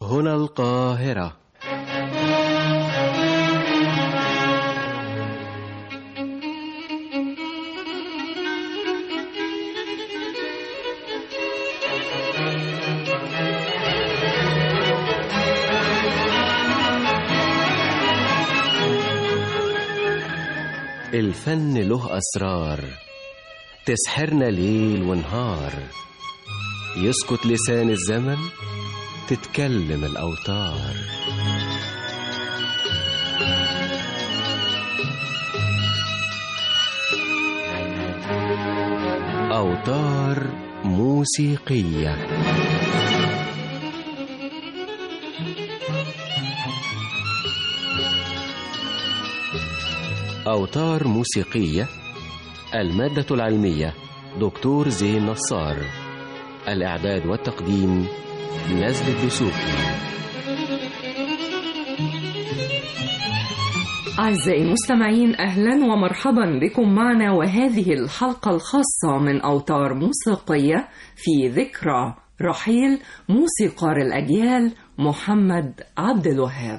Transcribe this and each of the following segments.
هنا القاهرة الفن له أسرار تسحرنا ليل ونهار يسكت لسان الزمن تتكلم الأوتار أوتار موسيقية أوتار موسيقية المادة العلمية دكتور زين نصار الإعداد والتقديم نزل الدسوقي أعزائي المستمعين أهلا ومرحبا بكم معنا وهذه الحلقة الخاصة من أوتار موسيقية في ذكرى رحيل موسيقار الأجيال محمد عبد الوهاب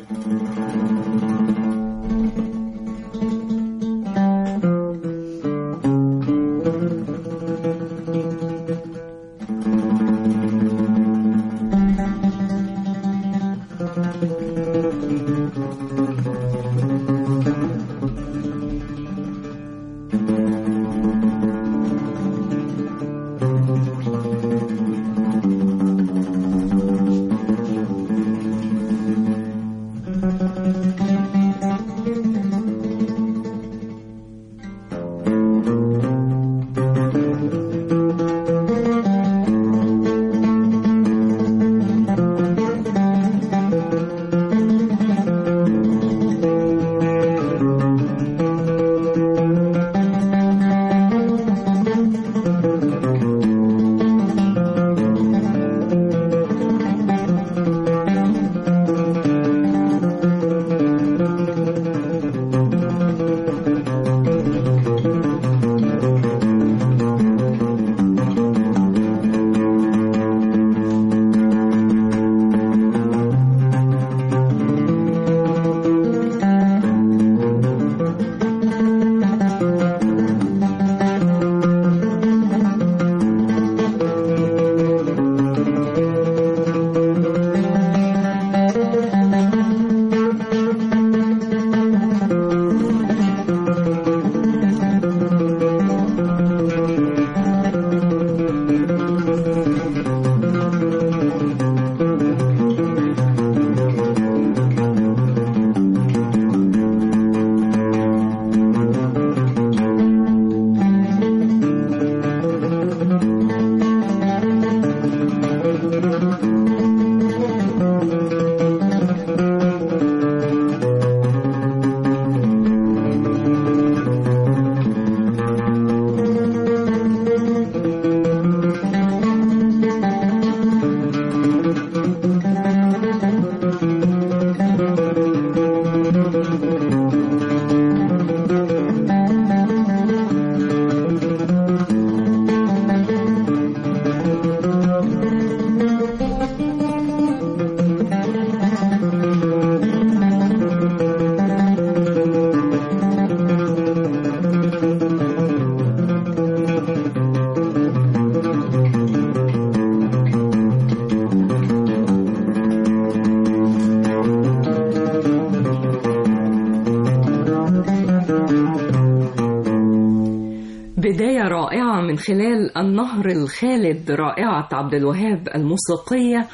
بداية رائعة من خلال النهر الخالد رائعة عبد الوهاب الموسيقية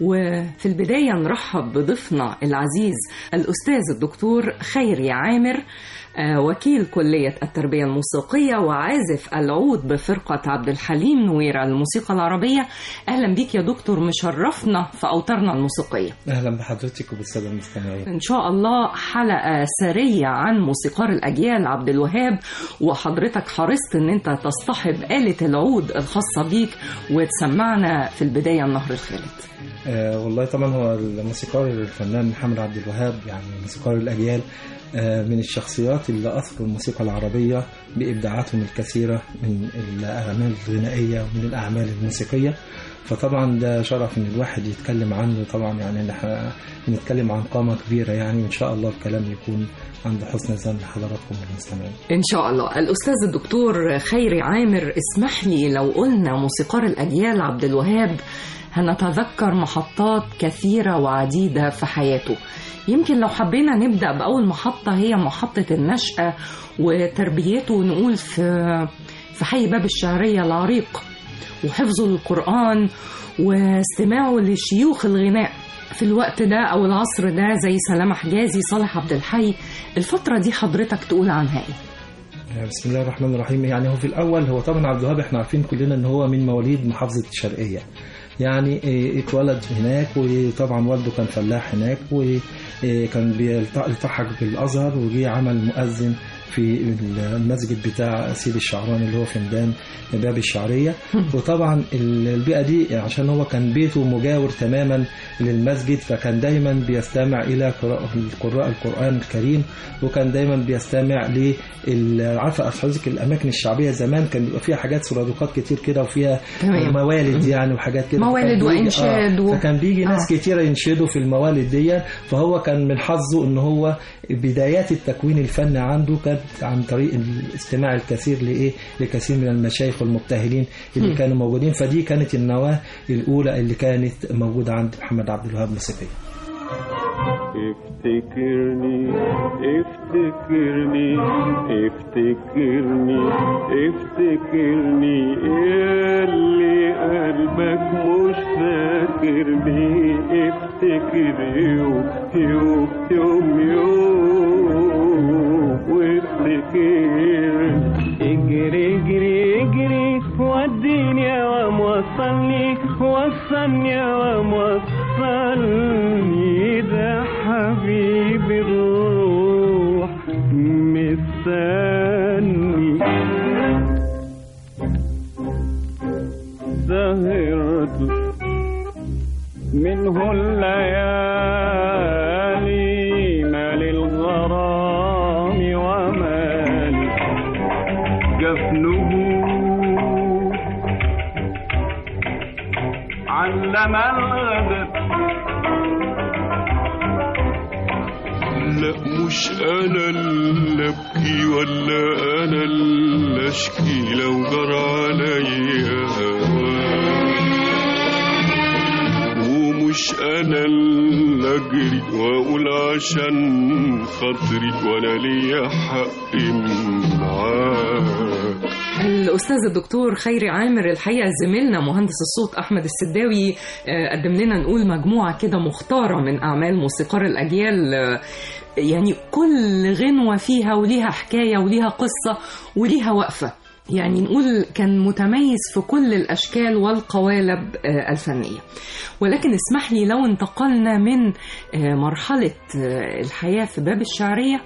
وفي البداية نرحب بضيفنا العزيز الأستاذ الدكتور خيري عامر وكيل كلية التربية الموسيقية وعازف العود بفرقة عبد الحليم نويرة الموسيقى العربية أهلا بيك يا دكتور مشرفنا في أوتارنا الموسيقية أهلا بحضرتك وبالسادة المستمعين إن شاء الله حلقة سرية عن موسيقار الأجيال عبد الوهاب وحضرتك حرصت إن أنت تصطحب آلة العود الخاصة بيك وتسمعنا في البداية النهر الخالد آه والله طبعا هو الموسيقار الفنان محمد عبد الوهاب يعني موسيقار الأجيال من الشخصيات اللي أثروا الموسيقى العربية بإبداعاتهم الكثيرة من الأعمال الغنائية ومن الأعمال الموسيقية فطبعا ده شرف ان الواحد يتكلم عنه طبعا يعني ان احنا نتكلم عن قامه كبيره يعني وان شاء الله الكلام يكون عند حسن ظن حضراتكم المستمعين إن شاء الله الأستاذ الدكتور خيري عامر اسمح لي لو قلنا موسيقار الأجيال عبد الوهاب هنتذكر محطات كثيرة وعديدة في حياته يمكن لو حبينا نبدأ بأول محطة هي محطة النشأة وتربيته نقول في في حي باب الشعرية العريق وحفظه للقرآن واستماعه لشيوخ الغناء في الوقت ده أو العصر ده زي سلامة حجازي صالح عبد الحي الفترة دي حضرتك تقول عنها إيه؟ بسم الله الرحمن الرحيم يعني هو في الاول هو طبعا عبد الوهاب احنا عارفين كلنا ان هو من مواليد محافظه الشرقيه يعني إيه، اتولد هناك وطبعا والده كان فلاح هناك وكان بيلتحق بالازهر وجي عمل مؤذن في المسجد بتاع سيدي الشعراني اللي هو في ميدان باب الشعريه وطبعا البيئه دي عشان هو كان بيته مجاور تماما للمسجد فكان دايما بيستمع الى قراء القراء القران الكريم وكان دايما بيستمع ل عارفه حضرتك الاماكن الشعبيه زمان كان بيبقى فيها حاجات سرادقات كتير كده وفيها تمام. موالد يعني وحاجات كده موالد فكان بيجي- وإنشاد و- آه فكان بيجي ناس آه. كتيره ينشدوا في الموالد دي فهو كان من حظه ان هو بدايات التكوين الفني عنده كانت عن طريق الاستماع الكثير لايه لكثير من المشايخ والمبتهلين اللي كانوا موجودين فدي كانت النواه الاولى اللي كانت موجوده عند محمد عبد الوهاب موسيقيا افتكرني افتكرني افتكرني افتكرني اللي قلبك مش فاكرني افتكر يوم يوم يوم يوم وافتكر اجري اجري اجري وديني يا وموصلني وصلني يا وموصلني ده حبيبي الروح مستني سهرت منه الليالي مال الغرام ومال جفنه علم الغدر لا مش انا اللي ابكي ولا انا اللي اشكي لو جرى عليا هواك. ومش انا اللي اجري واقول عشان خاطري وانا ليا حق معاك الأستاذ الدكتور خيري عامر الحقيقة زميلنا مهندس الصوت أحمد السداوي آه، قدم لنا نقول مجموعة كده مختارة من أعمال موسيقار الأجيال آه، يعني كل غنوة فيها وليها حكاية وليها قصة وليها وقفة يعني نقول كان متميز في كل الأشكال والقوالب آه، الفنية ولكن اسمح لي لو انتقلنا من آه، مرحلة آه، الحياة في باب الشعرية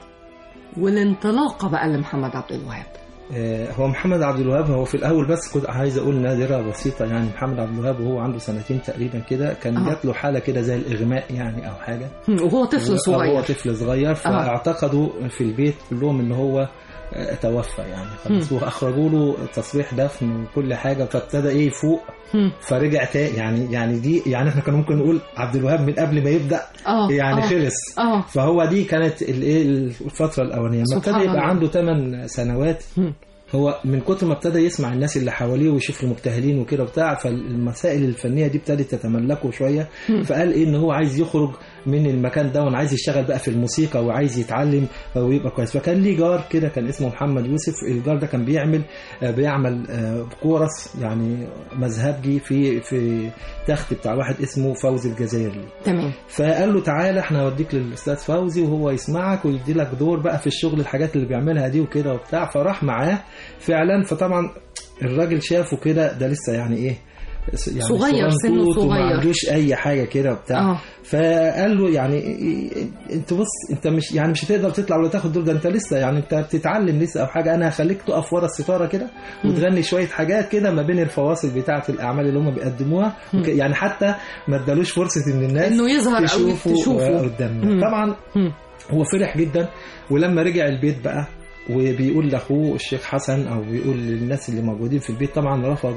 والانطلاقة بقى لمحمد عبد الوهاب آه، هو محمد عبد الوهاب هو في الاول بس كنت عايز اقول نادره بسيطه يعني محمد عبد الوهاب وهو عنده سنتين تقريبا كده كان آه. جات له حاله كده زي الاغماء يعني او حاجه وهو طفل هو صغير طفل صغير فاعتقدوا في البيت كلهم ان هو آه، توفى يعني خلاص واخرجوا له تصريح دفن وكل حاجه فابتدى ايه يفوق مم. فرجع تاني يعني يعني دي يعني احنا كنا ممكن نقول عبد الوهاب من قبل ما يبدا اه يعني آه. خلص اه فهو دي كانت الايه الفتره الاولانيه لما سبحان ابتدى يبقى الله. عنده 8 سنوات مم. هو من كتر ما ابتدى يسمع الناس اللي حواليه ويشوف المبتهلين وكده وبتاع فالمسائل الفنيه دي ابتدت تتملكه شويه فقال ايه ان هو عايز يخرج من المكان ده وعايز يشتغل بقى في الموسيقى وعايز يتعلم ويبقى كويس فكان ليه جار كده كان اسمه محمد يوسف الجار ده كان بيعمل آه، بيعمل آه، كورس يعني مذهبجي في في تخت بتاع واحد اسمه فوزي الجزائري تمام فقال له تعالى احنا هوديك للاستاذ فوزي وهو يسمعك ويدي لك دور بقى في الشغل الحاجات اللي بيعملها دي وكده وبتاع فراح معاه فعلا فطبعا الراجل شافه كده ده لسه يعني ايه يعني صغير، سنه صغنطوط وما صغير. عندوش اي حاجه كده وبتاع اه فقال له يعني إيه- انت بص انت مش يعني مش هتقدر تطلع ولا تاخد دور ده انت لسه يعني انت بتتعلم لسه او حاجه انا هخليك تقف ورا الستاره كده وتغني شويه حاجات كده ما بين الفواصل بتاعه الاعمال اللي هم بيقدموها وك- يعني حتى ما ادالوش فرصه ان الناس انه يظهر او تشوفه تشوفه قدامنا مم. طبعا مم. هو فرح جدا ولما رجع البيت بقى وبيقول لاخوه الشيخ حسن او بيقول للناس اللي موجودين في البيت طبعا رفضوا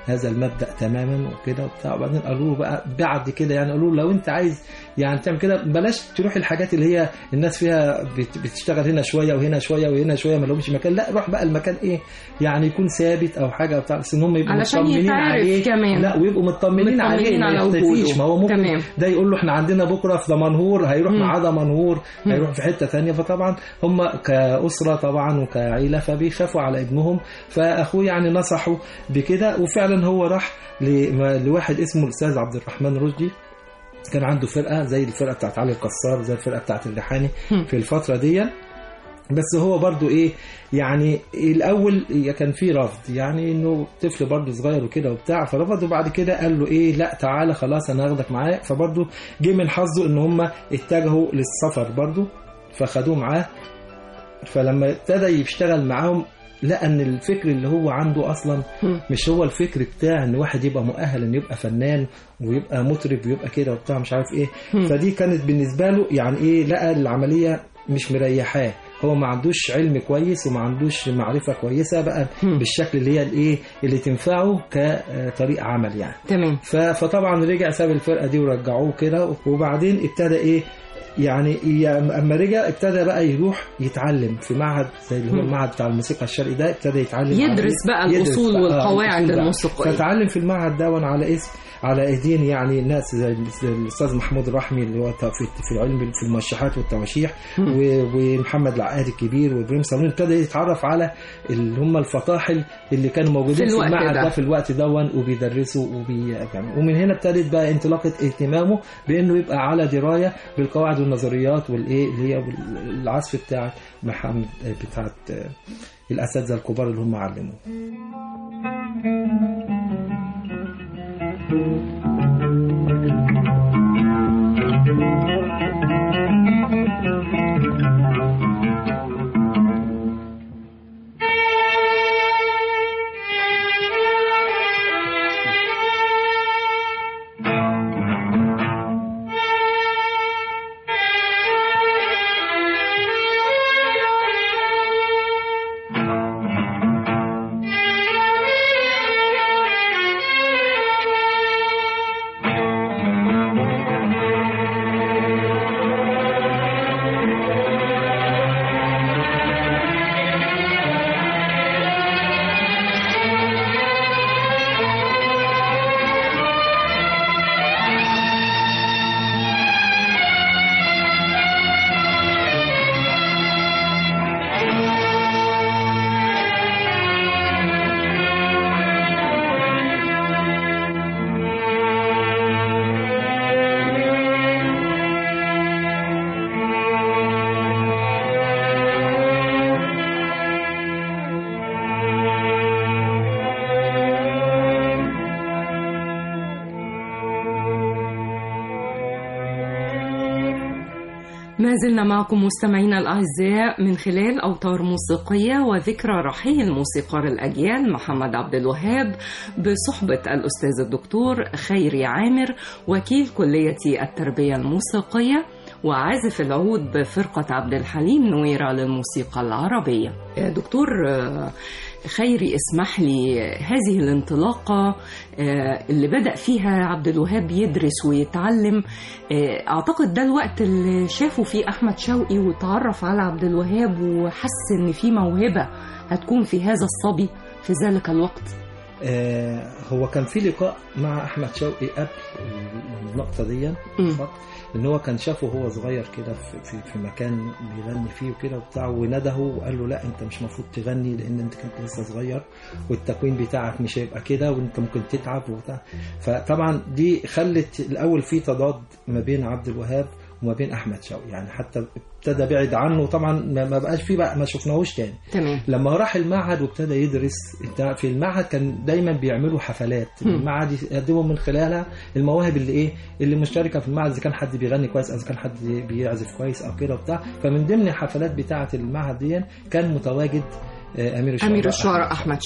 هذا المبدا تماما وكده وبتاع وبعدين قالوا له بقى بعد كده يعني قالوا له لو انت عايز يعني تعمل كده بلاش تروح الحاجات اللي هي الناس فيها بت- بتشتغل هنا شويه وهنا شويه وهنا شويه ما لهمش مكان لا روح بقى المكان ايه يعني يكون ثابت او حاجه بتاع بس ان هم يبقوا علشان مطمنين يتعرف عليه كمان. لا ويبقوا مطمنين مطمنين عليه ما على يختفيش وجوده. ما هو ممكن تمام. ده يقول له احنا عندنا بكره في دمنهور هيروح مم. معاه دمنهور هيروح في حته ثانيه فطبعا هم كاسره طبعا وكعيله فبيخافوا على ابنهم فاخوه يعني نصحه بكده وفعلا هو راح ل- لواحد اسمه الاستاذ عبد الرحمن رشدي كان عنده فرقه زي الفرقه بتاعت علي القصار زي الفرقه بتاعت الريحاني مم. في الفتره دي بس هو برضو ايه يعني الاول كان في رفض يعني انه طفل برضو صغير وكده وبتاع فرفض وبعد كده قال له ايه لا تعالى خلاص انا هاخدك معايا فبرضو جه من حظه ان هم اتجهوا للسفر برضو فخدوه معاه فلما ابتدى يشتغل معاهم لقى ان الفكر اللي هو عنده اصلا مم. مش هو الفكر بتاع ان واحد يبقى مؤهل ان يبقى فنان ويبقى مطرب ويبقى كده وبتاع مش عارف ايه مم. فدي كانت بالنسبه له يعني ايه لقى العمليه مش مريحاه هو ما عندوش علم كويس وما عندوش معرفه كويسه بقى مم. بالشكل اللي هي الايه اللي تنفعه كطريقه عمل يعني تمام ف- فطبعا رجع ساب الفرقه دي ورجعوه كده وبعدين ابتدى ايه يعني ي- اما رجع ابتدى بقى يروح يتعلم في معهد زي اللي هو مم. المعهد بتاع الموسيقى الشرقي ده ابتدى يتعلم يدرس على- بقى يدرس الأصول بقى- آه، والقواعد الأصول بقى. الموسيقية. فتعلم في المعهد ده وانا على اسم على ايدين يعني ناس زي زي الاستاذ محمود الرحمي اللي هو في في العلم في الموشحات والتواشيح مم. و- ومحمد العقاد الكبير وابراهيم صالون ابتدى يتعرف على اللي هم الفطاحل اللي كانوا موجودين في في, الوقت المعهد ده. ده في الوقت دون وبيدرسوا وبي يعني ومن هنا ابتدت بقى انطلاقه اهتمامه بانه يبقى على درايه بالقواعد والنظريات والايه اللي هي العزف بتاع محمد بتاعت الاساتذه الكبار اللي هم علموه ما زلنا معكم مستمعينا الأعزاء من خلال أوتار موسيقية وذكرى رحيل موسيقار الأجيال محمد عبد الوهاب بصحبة الأستاذ الدكتور خيري عامر وكيل كلية التربية الموسيقية وعازف العود بفرقة عبد الحليم نويرة للموسيقى العربية دكتور آه، خيري اسمح لي هذه الانطلاقة آه، اللي بدأ فيها عبد الوهاب يدرس ويتعلم آه، أعتقد ده الوقت اللي شافه فيه أحمد شوقي وتعرف على عبد الوهاب وحس إن في موهبة هتكون في هذا الصبي في ذلك الوقت آه هو كان في لقاء مع احمد شوقي قبل اللقطه دي مم. فقط ان هو كان شافه وهو صغير كده في, في, في مكان بيغني فيه وكده وبتاع ونده وقال له لا انت مش المفروض تغني لان انت كنت لسه صغير والتكوين بتاعك مش هيبقى كده وانت ممكن تتعب وبتاع فطبعا دي خلت الاول في تضاد ما بين عبد الوهاب وما بين احمد شوقي يعني حتى ابتدى بعد عنه طبعا ما ما بقاش فيه بقى ما شفناهوش تاني تمام لما راح المعهد وابتدى يدرس انت في المعهد كان دايما بيعملوا حفلات مم. المعهد يقدموا من خلالها المواهب اللي ايه اللي مشتركه في المعهد اذا كان حد بيغني كويس او اذا كان حد بيعزف كويس او كده وبتاع فمن ضمن الحفلات بتاعه المعهد دي كان متواجد آه، امير الشعراء أمير الشعراء أحمد شوقي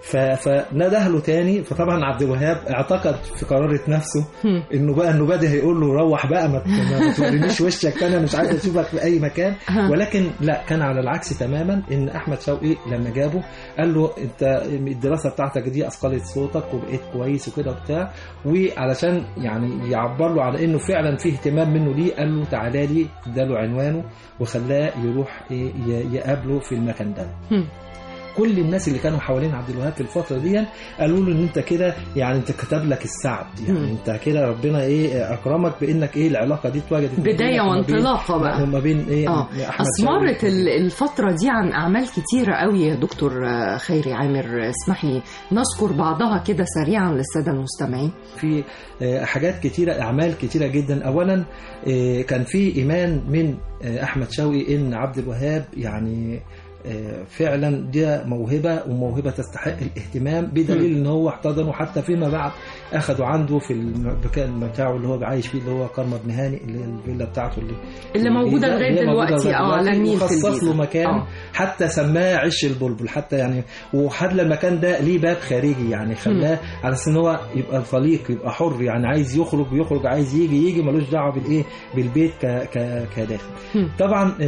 ف- فنده له تاني فطبعا عبد الوهاب اعتقد في قرارة نفسه انه بقى انه بادئ هيقول له روح بقى ما ما- ما تورينيش وشك تاني انا مش عايز اشوفك في اي مكان ولكن لا كان على العكس تماما ان احمد شوقي لما جابه قال له انت الدراسه بتاعتك دي اثقلت صوتك وبقيت كويس وكده وبتاع وعلشان يعني يعبر له على انه فعلا فيه اهتمام منه ليه قال له تعالى لي اداله عنوانه وخلاه يروح إيه ي- يقابله في المكان ده هم. كل الناس اللي كانوا حوالين عبد الوهاب في الفتره دي قالوا له ان انت كده يعني انت كتب لك السعد يعني مم. انت كده ربنا ايه اكرمك بانك ايه العلاقه دي اتوجدت ما بداية بينك وما بين- وانطلاقة بقى. وما بين ايه اه احمد أثمرت شوقي. ال- الفترة دي عن أعمال كتيرة قوي يا دكتور آه، خيري عامر اسمحي نذكر بعضها كده سريعا للسادة المستمعين في آه، حاجات كتيرة أعمال كتيرة جدا أولا آه، كان في إيمان من آه، أحمد شوقي إن عبد الوهاب يعني آه، فعلا دي موهبة وموهبة تستحق الاهتمام بدليل ان هو احتضنه حتى فيما بعد اخده عنده في المكان بتاعه اللي هو عايش فيه اللي هو كرم بن هاني اللي هي الفيلا بتاعته اللي اللي موجودة اللي لغاية هي موجودة دلوقتي لغاية اه على دلوقتي، النيل في وخصص له الجيزة مكان آه. حتى سماه عش البلبل حتى يعني وخلى المكان ده ليه باب خارجي يعني خلاه على اساس ان هو يبقى طليق يبقى حر يعني عايز يخرج ويخرج عايز يجي يجي ملوش دعوه بالايه بالبيت ك ك كداخل هم. طبعا آه،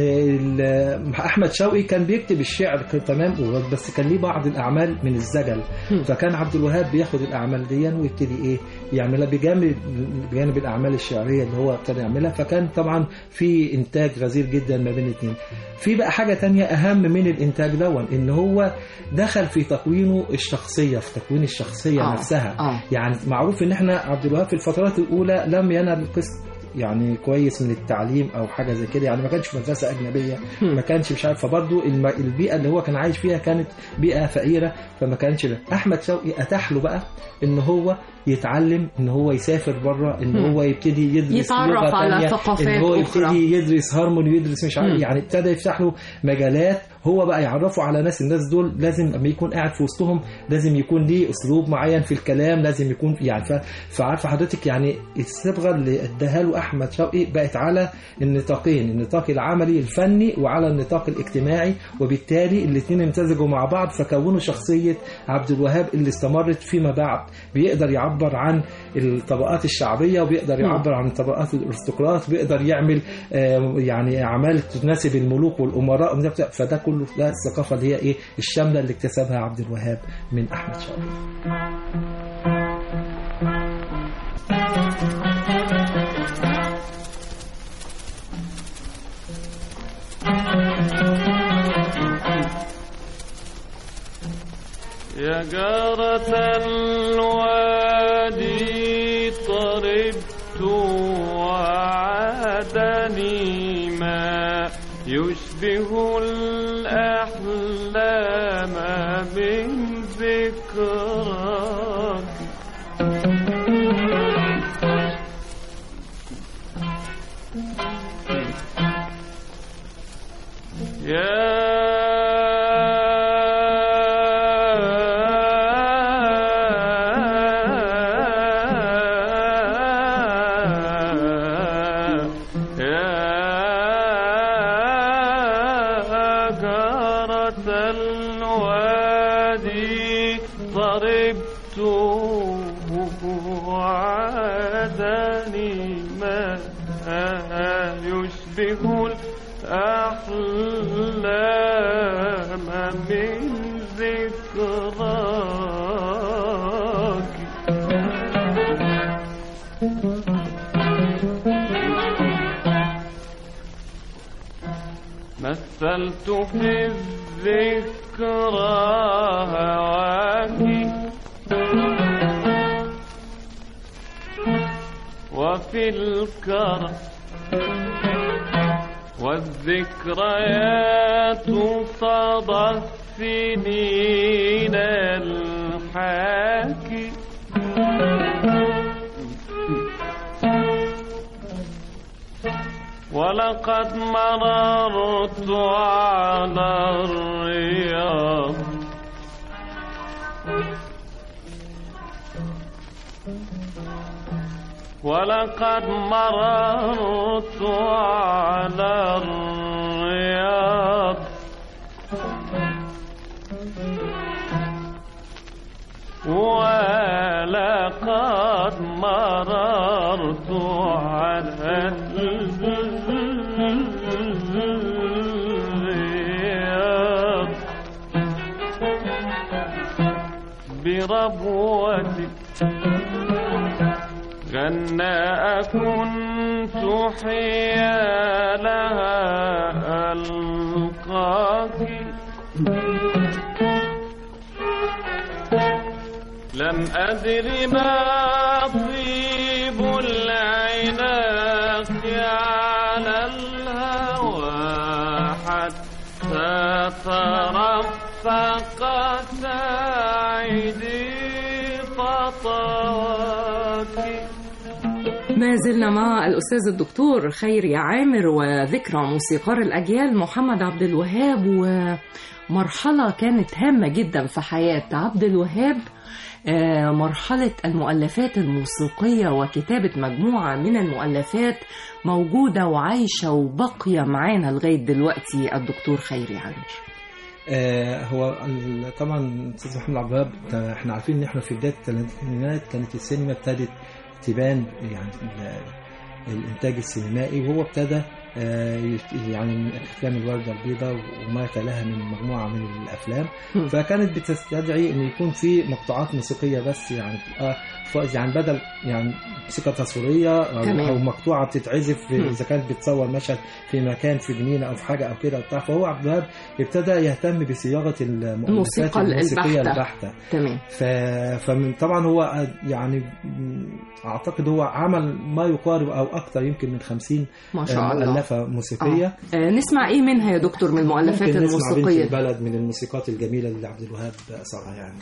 ال- احمد شوقي كان بيكتب الشعر كان تمام بس كان ليه بعض الاعمال من الزجل هم. فكان عبد الوهاب بياخد الاعمال دي ويبتدي ايه يعملها بجانب بجانب الاعمال الشعريه اللي هو ابتدى يعملها فكان طبعا في انتاج غزير جدا ما بين الاثنين في بقى حاجه تانية اهم من الانتاج دون ان هو دخل في تكوينه الشخصيه في تكوين الشخصيه آه. نفسها آه. يعني معروف ان احنا عبد الوهاب في الفترات الاولى لم ينل قسط يعني كويس من التعليم او حاجه زي كده يعني ما كانش في مدرسه اجنبيه ما كانش مش عارف فبرضه الم- البيئه اللي هو كان عايش فيها كانت بيئه فقيره فما كانش ده احمد شوقي اتاح له بقى ان هو يتعلم ان هو يسافر بره ان مم. هو يبتدي يدرس يتعرف لغة على تانية، ثقافات ان هو أخرى. يبتدي يدرس هارموني ويدرس مش عارف مم. يعني ابتدى يفتح له مجالات هو بقى يعرفه على ناس الناس دول لازم لما يكون قاعد في وسطهم لازم يكون ليه اسلوب معين في الكلام لازم يكون يعني ف... فعارفه حضرتك يعني الصبغه اللي اداها له احمد شوقي بقت على النطاقين النطاق العملي الفني وعلى النطاق الاجتماعي وبالتالي الاثنين امتزجوا مع بعض فكونوا شخصيه عبد الوهاب اللي استمرت فيما بعد بيقدر يعبر عن الطبقات الشعبيه وبيقدر يعبر عن طبقات الارستقراط بيقدر يعمل آه، يعني اعمال تناسب الملوك والامراء وده بتاع- فده كله ده الثقافه اللي هي ايه الشامله اللي اكتسبها عبد الوهاب من احمد شوقي يا جارة الوادي طربت وعادني ما يشبه الأحلام من ذكراك يا جارة الوادي ضربت وعدني ما يشبه الأحلام من ذكراك مثلت في الذكرى هواك وفي الكرم والذكريات صدى السنين الحاكي ولقد مررت على الرياض ولقد مررت على الرياض الرياض بربوتك غنى كنت حيالها ألقاك لم أدر ما طيب العناق على الهوى حتى ترفقت عيدي خطواك ما زلنا مع الأستاذ الدكتور خيري عامر وذكرى موسيقار الأجيال محمد عبد الوهاب ومرحلة كانت هامة جدا في حياة عبد الوهاب آه، مرحلة المؤلفات الموسيقية وكتابة مجموعة من المؤلفات موجودة وعايشة وباقية معانا لغاية دلوقتي الدكتور خيري عامر آه هو ال- طبعا استاذ محمد عبد الوهاب ده احنا عارفين ان احنا في بدايه الثمانينات كانت السينما ابتدت تبان يعني ال- الانتاج السينمائي وهو ابتدى آه، يت- يعني من افلام الورده البيضاء وما تلاها من مجموعه من الافلام مم. فكانت بتستدعي ان يكون في مقطوعات موسيقيه بس يعني آه، ف- يعني بدل يعني موسيقى تصويريه او, تمام. أو مقطوعه بتتعزف في- مم. اذا كانت بتصور مشهد في مكان في جنينه او في حاجه او كده وبتاع فهو عبد الوهاب ابتدى يهتم بصياغه المؤلفات الموسيقى الموسيقيه البحتة. البحته تمام ف... فمن طبعا هو يعني اعتقد هو عمل ما يقارب او اكثر يمكن من 50 ما شاء الله مؤلفه موسيقيه آه. آه، نسمع ايه منها يا دكتور من المؤلفات ممكن نسمع بنت الموسيقية البلد من الموسيقات الجميله اللي عبد الوهاب اثرها يعني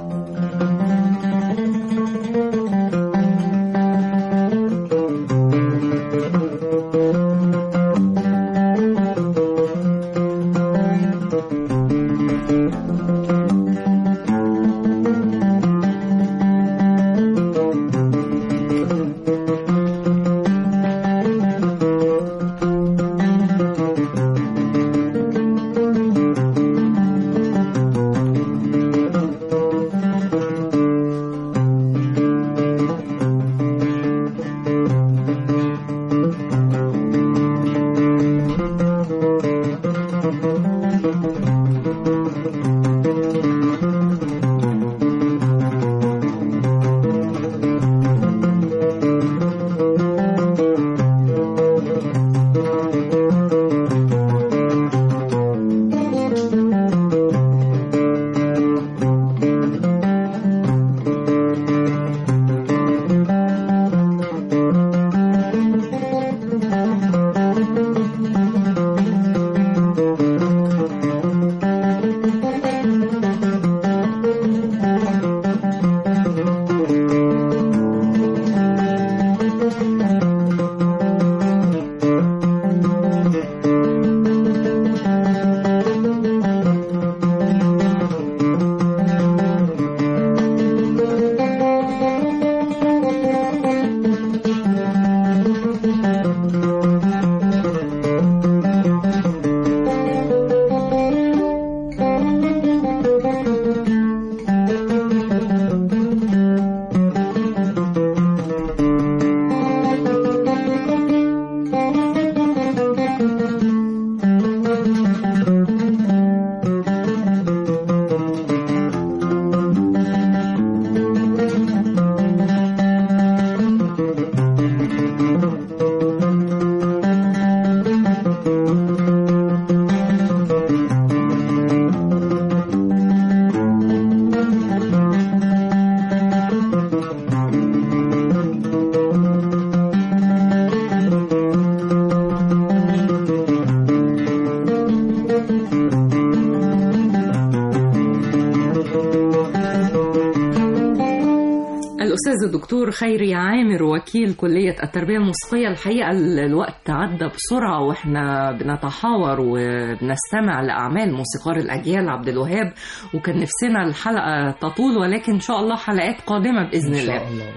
الأستاذ الدكتور خيري عامر وكيل كلية التربية الموسيقية الحقيقة ال- الوقت عدى بسرعة وإحنا بنتحاور وبنستمع لأعمال موسيقار الأجيال عبد الوهاب وكان نفسنا الحلقة تطول ولكن إن شاء الله حلقات قادمة بإذن ان الله شاء الله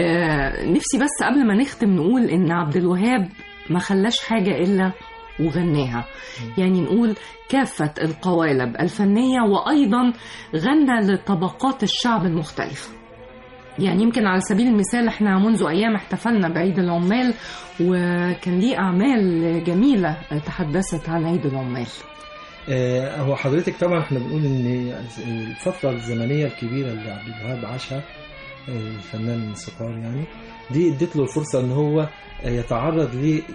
آه نفسي بس قبل ما نختم نقول إن عبد الوهاب ما خلاش حاجة إلا وغناها يعني نقول كافة القوالب الفنية وأيضا غنى لطبقات الشعب المختلفة يعني يمكن على سبيل المثال احنا منذ ايام احتفلنا بعيد العمال وكان ليه اعمال جميله تحدثت عن عيد العمال آه، هو حضرتك طبعا احنا بنقول ان الفتره الزمنيه الكبيره اللي عبد الوهاب عاشها آه، الفنان الموسيقار يعني دي ادت له الفرصه ان هو آه، يتعرض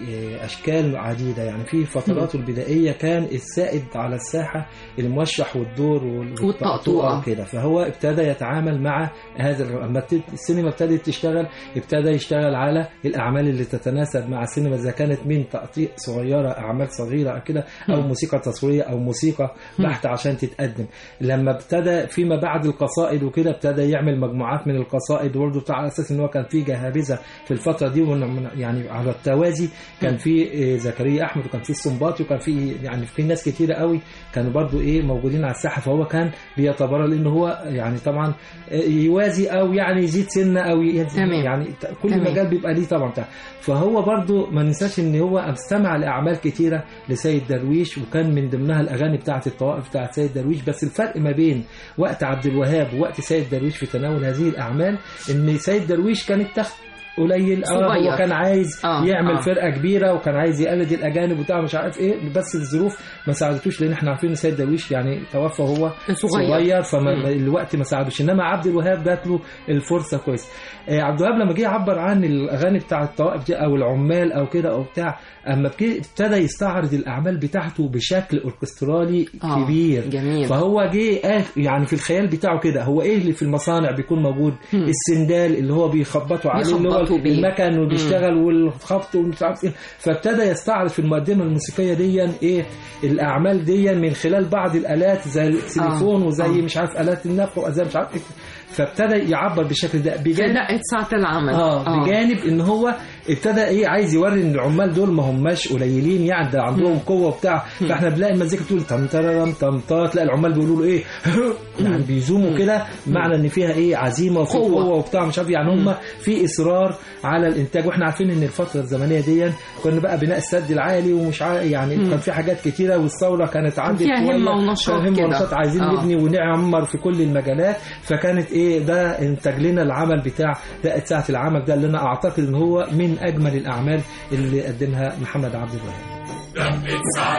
لاشكال عديده يعني في فتراته البدائيه كان السائد على الساحه الموشح والدور وال- والطقطوقة. كده فهو ابتدى يتعامل مع هذا ال- لما ابتدت- السينما ابتدت تشتغل ابتدى يشتغل على الاعمال اللي تتناسب مع السينما اذا كانت من تقطيع صغيره اعمال صغيره كده او موسيقى تصويريه او موسيقى بحته عشان تتقدم لما ابتدى فيما بعد القصائد وكده ابتدى يعمل مجموعات من القصائد برضه بتاع على اساس ان هو كان في جهابذه في الفتره دي ومن- من- يعني على التوازي كان في إيه، زكريا احمد وكان في السنباطي وكان في يعني في ناس كتيره قوي كانوا برضه ايه موجودين على الساحه فهو كان بيتبرر لان هو يعني طبعا إيه، يوازي او يعني يزيد سنه او يزيد تمام. يعني ت- كل تمام. مجال بيبقى ليه طبعا بتاع فهو برضه ما ننساش ان هو استمع لاعمال كتيره لسيد درويش وكان من ضمنها الاغاني بتاعه الطوائف بتاعه سيد درويش بس الفرق ما بين وقت عبد الوهاب ووقت سيد درويش في تناول هذه الاعمال ان سيد درويش كان التخت قليل اه صغير. هو كان عايز آه، يعمل آه. فرقه كبيره وكان عايز يقلد الاجانب وبتاع مش عارف ايه بس الظروف ما ساعدتوش لان احنا عارفين ان سيد درويش يعني توفى وهو صغير. صغير فما مم. الوقت ما ساعدوش انما عبد الوهاب جات له الفرصه كويس آه، عبد الوهاب لما جه يعبر عن الاغاني بتاع الطوائف دي او العمال او كده او بتاع اما بك- ابتدى يستعرض الاعمال بتاعته بشكل اوركسترالي آه، كبير جميل. فهو جه قال يعني في الخيال بتاعه كده هو ايه اللي في المصانع بيكون موجود مم. السندال اللي هو بيخبطوا عليه اللي هو بيخبطوا بيه. المكن وبيشتغل والخبط ومش عارف ايه فابتدى يستعرض في المقدمه الموسيقيه دي ايه الاعمال دي من خلال بعض الالات زي التليفون آه، وزي آه. مش عارف الات النفخ وزي مش عارف ايه فابتدى يعبر بالشكل ده في بجانب دقه ساعه العمل اه بجانب ان هو ابتدى ايه عايز يوري ان العمال دول ما هماش قليلين يعني ده عندهم قوه وبتاع فاحنا بنلاقي المزيكا تقول تم تررم تم تا تلاقي العمال بيقولوا له ايه يعني بيزوموا كده معنى ان فيها ايه عزيمه وفي قوة. قوه وبتاع مش عارف يعني هم في اصرار على الانتاج واحنا عارفين ان الفتره الزمنيه دي كنا بقى بناء السد العالي ومش عارف يعني كان في حاجات كتيره والثوره كانت عدت فيها همة شوية. ونشاط كان همه كده. ونشاط عايزين آه. نبني ونعمر في كل المجالات فكانت ايه ده انتج لنا العمل بتاع دقه ساعه العمل ده اللي انا اعتقد ان هو من اجمل الاعمال اللي قدمها محمد عبد الوهاب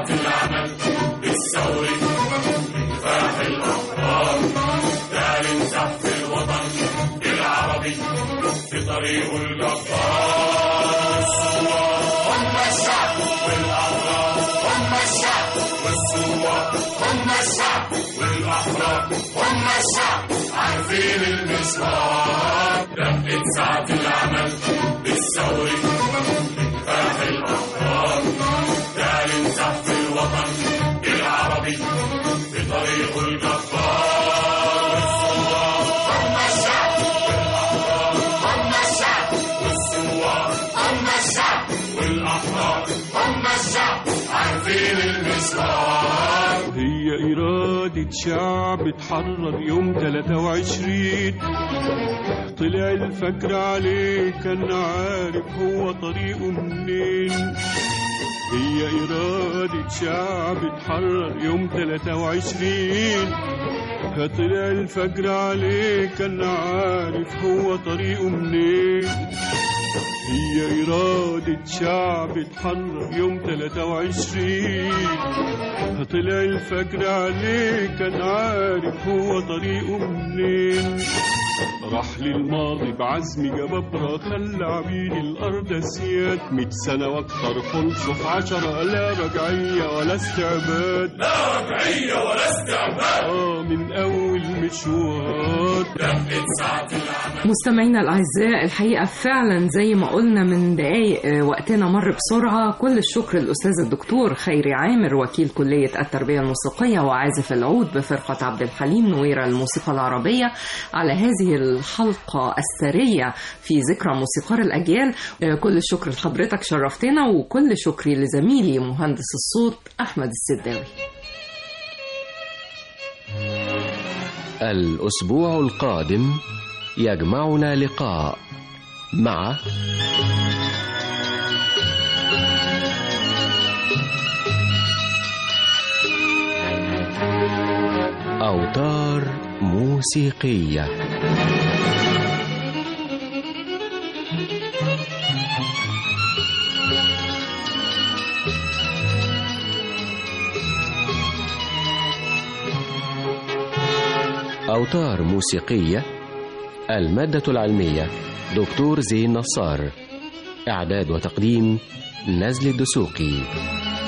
هي إرادة شعب اتحرر يوم 23 طلع الفجر عليه كان عارف هو طريقه منين هي إرادة شعب اتحرر يوم 23 طلع الفجر عليه كان عارف هو طريقه منين هي إرادة شعب اتحرر يوم 23 طلع الفجر عليه كان عارف هو طريقه منين راح للماضي بعزم جبابرة خلى عبيد الأرض أسياد مية سنة وأكتر خلصوا في عشرة لا رجعية ولا استعباد لا رجعية ولا استعباد آه من أول مشوار مستمعينا الأعزاء الحقيقة فعلا زي ما قلنا من دقايق آه، وقتنا مر بسرعة كل الشكر للأستاذ الدكتور خيري عامر وكيل كلية التربية الموسيقية وعازف العود بفرقة عبد الحليم نويرة الموسيقى العربية على هذه الحلقة الثرية في ذكرى موسيقار الأجيال آه، كل الشكر لحضرتك شرفتنا وكل شكري لزميلي مهندس الصوت أحمد السداوي الأسبوع القادم يجمعنا لقاء مع أوتار موسيقية أوتار موسيقية المادة العلمية دكتور زين نصار إعداد وتقديم نزل الدسوقي